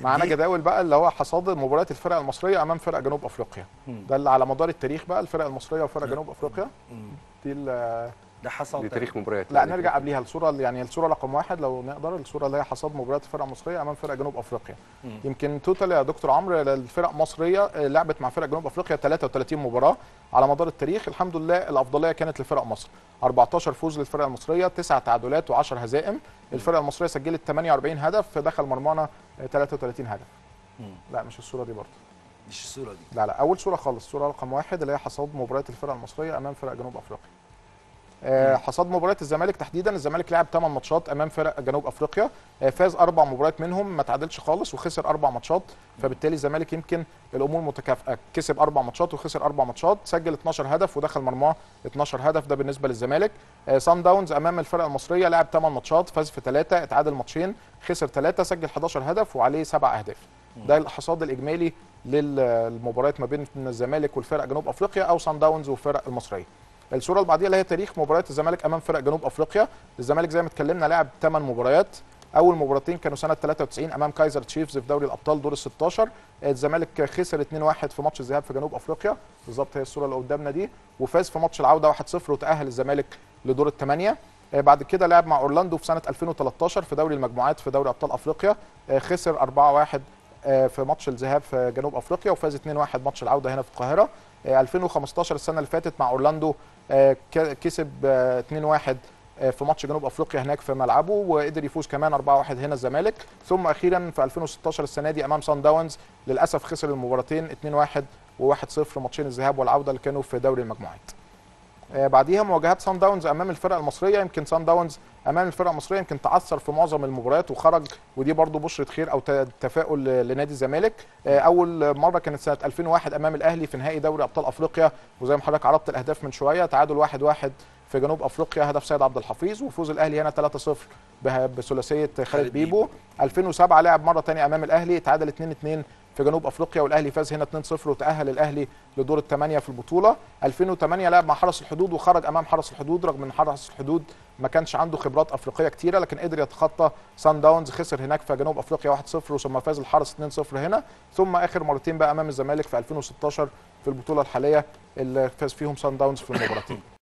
معانا دي- جداول بقى اللي هو حصاد مباريات الفرق المصريه امام فرق جنوب افريقيا مم. ده اللي على مدار التاريخ بقى الفرق المصريه وفرق لا. جنوب افريقيا مم. دي ال- ده حصل دي تاريخ مباريات لا يعني نرجع قبليها الصوره اللي- يعني الصوره رقم واحد لو نقدر الصوره اللي هي حصاد مباريات الفرق المصريه امام فرق جنوب افريقيا مم. يمكن توتال يا دكتور عمرو الفرق المصريه آه، لعبت مع فرق جنوب افريقيا 33 مباراه على مدار التاريخ الحمد لله الافضليه كانت لفرق مصر 14 فوز للفرق المصريه 9 تعادلات و10 هزائم الفرق المصريه سجلت 48 هدف دخل مرمانا آه، 33 هدف مم. لا مش الصوره دي برضه مش الصوره دي لا لا اول صوره خالص الصوره رقم واحد اللي هي حصاد مباريات الفرق المصريه امام فرق جنوب افريقيا آه، حصاد مباريات الزمالك تحديدا الزمالك لعب 8 ماتشات امام فرق جنوب افريقيا آه، فاز اربع مباريات منهم ما تعادلش خالص وخسر اربع ماتشات فبالتالي الزمالك يمكن الامور متكافئه كسب اربع ماتشات وخسر اربع ماتشات سجل 12 هدف ودخل مرماه 12 هدف ده بالنسبه للزمالك آه، سان داونز امام الفرق المصريه لعب 8 ماتشات فاز في ثلاثه اتعادل ماتشين خسر ثلاثه سجل 11 هدف وعليه سبع اهداف ده الحصاد الاجمالي للمباريات ما بين الزمالك والفرق جنوب افريقيا او سان داونز والفرق المصريه الصوره اللي بعديها اللي هي تاريخ مباريات الزمالك امام فرق جنوب افريقيا الزمالك زي ما اتكلمنا لعب 8 مباريات اول مباراتين كانوا سنه 93 امام كايزر تشيفز في دوري الابطال دور ال 16 الزمالك خسر 2-1 في ماتش الذهاب في جنوب افريقيا بالظبط هي الصوره اللي قدامنا دي وفاز في ماتش العوده 1-0 وتاهل الزمالك لدور الثمانيه آه، بعد كده لعب مع اورلاندو في سنه 2013 في دوري المجموعات في دوري ابطال افريقيا آه، خسر 4-1 آه، في ماتش الذهاب في جنوب افريقيا وفاز 2-1 ماتش العوده هنا في القاهره آه، 2015 السنه اللي فاتت مع اورلاندو آه، ك- كسب آه، 2-1 آه، في ماتش جنوب افريقيا هناك في ملعبه وقدر يفوز كمان 4-1 هنا الزمالك ثم اخيرا في 2016 السنه دي امام سان داونز للاسف خسر المباراتين 2-1 و1-0 ماتشين الذهاب والعوده اللي كانوا في دوري المجموعات آه، بعديها مواجهات سان داونز امام الفرق المصريه يمكن سان داونز امام الفرق المصريه يمكن تعثر في معظم المباريات وخرج ودي برضو بشره خير او ت- تفاؤل ل- لنادي الزمالك آه، اول مره كانت سنه 2001 امام الاهلي في نهائي دوري ابطال افريقيا وزي ما حضرتك عرضت الاهداف من شويه تعادل 1-1 في جنوب افريقيا هدف سيد عبد الحفيظ وفوز الاهلي هنا 3-0 به- بثلاثيه خالد خالد بيبو بيبو. 2007 لعب مره ثانيه امام الاهلي تعادل 2-2 في جنوب افريقيا والاهلي فاز هنا 2-0 وتاهل الاهلي لدور الثمانيه في البطوله 2008 لعب مع حرس الحدود وخرج امام حرس الحدود رغم ان حرس الحدود ما كانش عنده خبرات افريقيه كتيره لكن قدر يتخطى سان داونز خسر هناك في جنوب افريقيا 1-0 ثم فاز الحرس 2-0 هنا ثم اخر مرتين بقى امام الزمالك في 2016 في البطوله الحاليه اللي فاز فيهم سان داونز في المباراتين